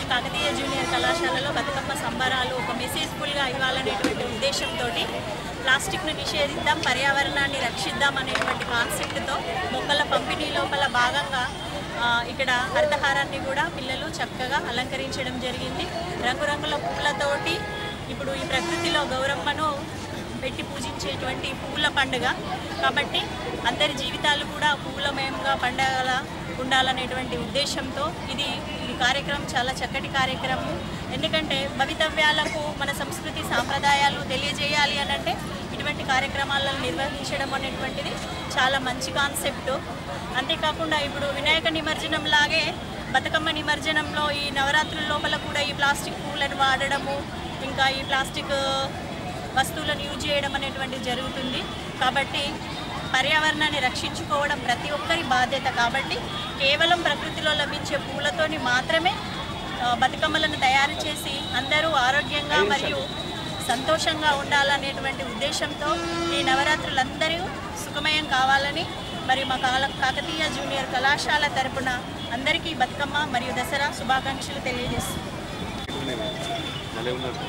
Kakatiya junior కళాశాలలో బతుకమ్మ సంబరాలు ఒక మెసేజ్ఫుల్గా ఇవ్వాలనేటువంటి ఉద్దేశంతో ప్లాస్టిక్ను నిషేధిద్దాం పర్యావరణాన్ని రక్షిద్దాం అనేటువంటి కాన్సెప్ట్తో మొక్కల పంపిణీ లోపల భాగంగా ఆ, ఇక్కడ హరితహారాన్ని కూడా పిల్లలు చక్కగా అలంకరించడం జరిగింది రంగురంగుల పూలతోటి ఇప్పుడు ఈ ప్రకృతిలో గౌరమ్మను పెట్టి పూజించేటువంటి పూల పండుగ కాబట్టి అందరి జీవితాలు కూడా పూలమయంగా పండగల ఉండాలనేటువంటి ఉద్దేశంతో ఇది ఈ కార్యక్రమం చాలా చక్కటి కార్యక్రమం ఎందుకంటే భవితవ్యాలకు మన సంస్కృతి సాంప్రదాయాలు తెలియజేయాలి అని అంటే ఇటువంటి కార్యక్రమాలను నిర్వహించడం అనేటువంటిది చాలా మంచి కాన్సెప్ట్ అంతేకాకుండా ఇప్పుడు వినాయక నిమజ్జనం లాగే బతుకమ్మ నిమజ్జనంలో ఈ నవరాత్రుల లోపల కూడా ఈ ప్లాస్టిక్ పూలను వాడడము ఇంకా ఈ ప్లాస్టిక్ వస్తువులను యూజ్ చేయడం అనేటువంటిది జరుగుతుంది కాబట్టి పర్యావరణాన్ని రక్షించుకోవడం ప్రతి ఒక్కరి బాధ్యత కాబట్టి కేవలం ప్రకృతిలో లభించే పూలతోని మాత్రమే ఆ, బతుకమ్మలను తయారు చేసి అందరూ ఆరోగ్యంగా మరియు సంతోషంగా ఉండాలనేటువంటి ఉద్దేశంతో ఈ నవరాత్రులందరూ సుఖమయం కావాలని మరి మా కాల కాకతీయ జూనియర్ కళాశాల తరపున అందరికీ బతుకమ్మ మరియు దసరా శుభాకాంక్షలు తెలియజేస్తున్నాం భలే ఉన్నారు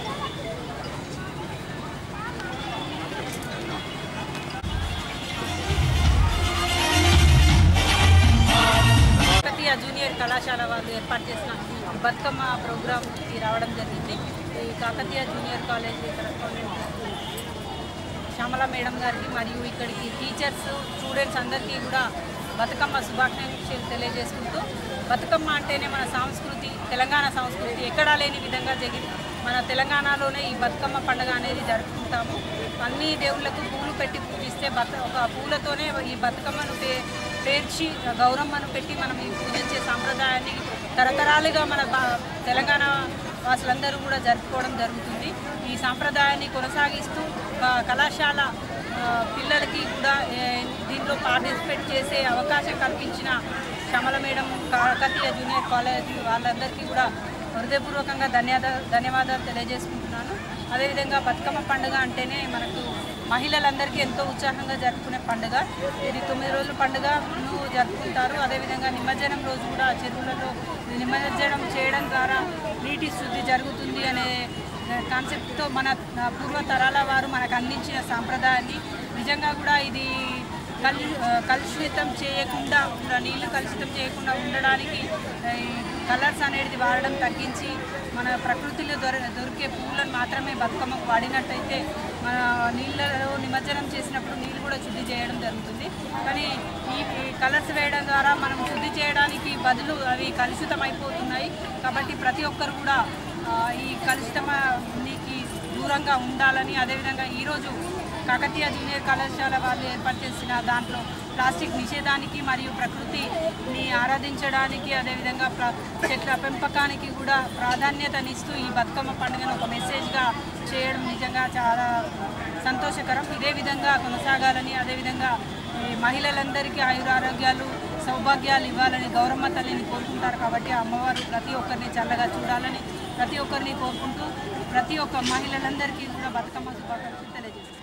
కాకతీయ జూనియర్ కళాశాల వాళ్ళు ఏర్పాటు చేసిన ఈ బతుకమ్మ ప్రోగ్రామ్కి రావడం జరిగింది ఈ Kakatiya junior college correspondent Shyamala madam గారికి మరియు ఇక్కడికి టీచర్స్ స్టూడెంట్స్ అందరికీ కూడా బతుకమ్మ శుభాకాంక్షలు తెలియజేసుకుంటూ బతుకమ్మ అంటేనే మన సంస్కృతి తెలంగాణ సంస్కృతి ఎక్కడా లేని విధంగా జరిగి మన తెలంగాణలోనే ఈ బతుకమ్మ పండుగ అనేది జరుపుకుంటాము అన్ని దేవుళ్ళకు పూలు పెట్టి పూజిస్తే బత ఒక పూలతోనే ఈ బతుకమ్మను పే పేర్చి గౌరమ్మను పెట్టి మనం ఈ పూజించే సాంప్రదాయాన్ని తరతరాలుగా మన బా- తెలంగాణ వాసులందరూ కూడా జరుపుకోవడం జరుగుతుంది ఈ సాంప్రదాయాన్ని కొనసాగిస్తూ క- కళాశాల ఆ, పిల్లలకి కూడా ఏ, దీంట్లో పార్టిసిపేట్ చేసే అవకాశం కల్పించిన Shyamala madam Kakatiya junior college వాళ్ళందరికీ కూడా హృదయపూర్వకంగా ధన్యవాదాలు ధన్యవాదాలు తెలియజేసుకుంటున్నాను అదేవిధంగా బతుకమ్మ పండుగ అంటేనే మనకు మహిళలందరికీ ఎంతో ఉత్సాహంగా జరుపుకునే పండుగ ఇది తొమ్మిది రోజుల పండుగను జరుపుకుంటారు అదేవిధంగా నిమజ్జనం రోజు కూడా చెరువులలో నిమజ్జనం చేయడం ద్వారా నీటి శుద్ధి జరుగుతుంది అనే కాన్సెప్ట్తో మన ఆ, పూర్వ తరాల వారు మనకు అందించిన సాంప్రదాయాన్ని నిజంగా కూడా ఇది కలు ఆ, కలుషితం చేయకుండా కూడా నీళ్లు కలుషితం చేయకుండా ఉండడానికి ఆ, ఈ కలర్స్ అనేది వాడడం తగ్గించి మన ప్రకృతిలో దొర దొరికే పూలను మాత్రమే బతుకమ్మకు వాడినట్టయితే మన నీళ్ళలో నిమజ్జనం చేసినప్పుడు నీళ్ళు కూడా శుద్ధి చేయడం జరుగుతుంది కానీ ఈ ఈ కలర్స్ వేయడం ద్వారా మనం శుద్ధి చేయడానికి బదులు అవి కలుషితం అయిపోతున్నాయి కాబట్టి ప్రతి ఒక్కరు కూడా ఆ, ఈ కలుషితానికి దూరంగా ఉండాలని అదేవిధంగా ఈరోజు కాకతీయ జూనియర్ కళాశాల వాళ్ళు ఏర్పాటు చేసిన దాంట్లో ప్లాస్టిక్ నిషేధానికి మరియు ప్రకృతిని ఆరాధించడానికి అదేవిధంగా ప్ర చెట్ల పెంపకానికి కూడా ప్రాధాన్యతనిస్తూ ఈ బతుకమ్మ పండుగను ఒక మెసేజ్గా చేయడం నిజంగా చాలా సంతోషకరం ఇదే విధంగా కొనసాగాలని అదేవిధంగా ఈ మహిళలందరికీ ఆయురారోగ్యాలు సౌభాగ్యాలు ఇవ్వాలని గౌరమ్మ తల్లిని కోరుకుంటారు కాబట్టి ఆ అమ్మవారు ప్రతి ఒక్కరిని చల్లగా చూడాలని ప్రతి ఒక్కరిని కోరుకుంటూ ప్రతి ఒక్క మహిళలందరికీ కూడా బతుకమ్మ శుభాకాంక్షలు తెలియజేస్తారు